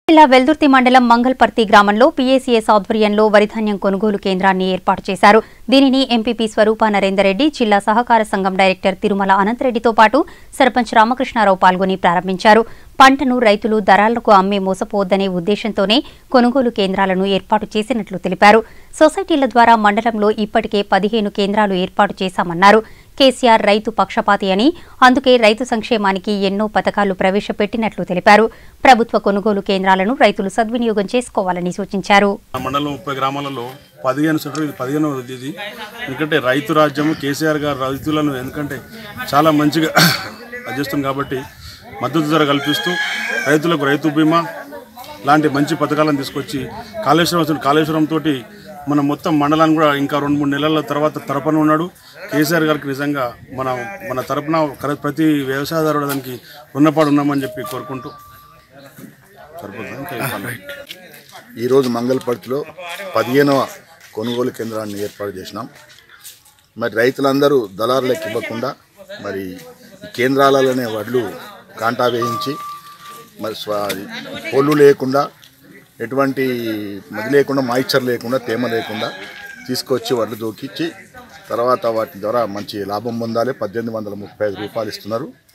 జిల్లా వెల్దుర్తి మండలం మంగల్పర్తి గ్రామంలో పీఏసీఎస్ ఆధ్వర్యంలో వరిధాన్యం కొనుగోలు కేంద్రాన్ని ఏర్పాటు చేశారు దీనిని ఎంపీపీ స్వరూప నరేందర్ రెడ్డి జిల్లా సహకార సంఘం డైరెక్టర్ తిరుమల అనంతరెడ్డితో పాటు సర్పంచ్ రామకృష్ణారావు పాల్గొని ప్రారంభించారు పంటను రైతులు దళాలకు అమ్మి మోసపోవద్దనే ఉద్దేశంతోనే కొనుగోలు కేంద్రాలను ఏర్పాటు చేసినట్లు తెలిపారు సొసైటీల ద్వారా మండలంలో ఇప్పటికే పదిహేను కేంద్రాలు ఏర్పాటు చేశామన్నారు కేసీఆర్ రైతు పక్షపాతి అని అందుకే రైతు సంక్షేమానికి ఎన్నో పథకాలు ప్రవేశపెట్టినట్లు తెలిపారు ప్రభుత్వ కొనుగోలు కేంద్రాలను రైతులు సద్వినియోగం చేసుకోవాలని సూచించారు ఆ మండలం ముప్పై గ్రామాలలో పదిహేను సెంటర్ ఇది పదిహేను ఇది ఎందుకంటే రైతు రాజ్యము కేసీఆర్ గారు రైతులను ఎందుకంటే చాలా మంచిగా అది చేస్తుంది కాబట్టి మద్దతు ధర కల్పిస్తూ రైతులకు రైతు బీమా లాంటి మంచి పథకాలను తీసుకొచ్చి కాళేశ్వరం వచ్చిన కాళేశ్వరం తోటి మన మొత్తం మండలాన్ని కూడా ఇంకా రెండు మూడు నెలల తర్వాత తరపున ఉన్నాడు కేసీఆర్ గారికి నిజంగా మన మన తరపున కర- ప్రతి వ్యవసాయదారుడు దానికి రుణపాటు ఉన్నామని చెప్పి కోరుకుంటూ సరిపోతుంది ఇంకా చెప్పాలి. ఈరోజు మంగళపర్తిలో పదిహేనవ కొనుగోలు కేంద్రాన్ని ఏర్పాటు చేసినాం మరి రైతులందరూ దళారులకు ఇవ్వకుండా మరి ఈ కేంద్రాలలోనే వడ్లు కాంటా వేయించి మరి స్వ పొల్లు లేకుండా ఎటువంటి మది లేకుండా మాయిశ్చర్ లేకుండా తేమ లేకుండా తీసుకొచ్చి వడ్లు దూకిచ్చి తర్వాత వాటి ద్వారా మంచి లాభం పొందాలి పద్దెనిమిది వందల ముప్పై ఐదు రూపాయలు ఇస్తున్నారు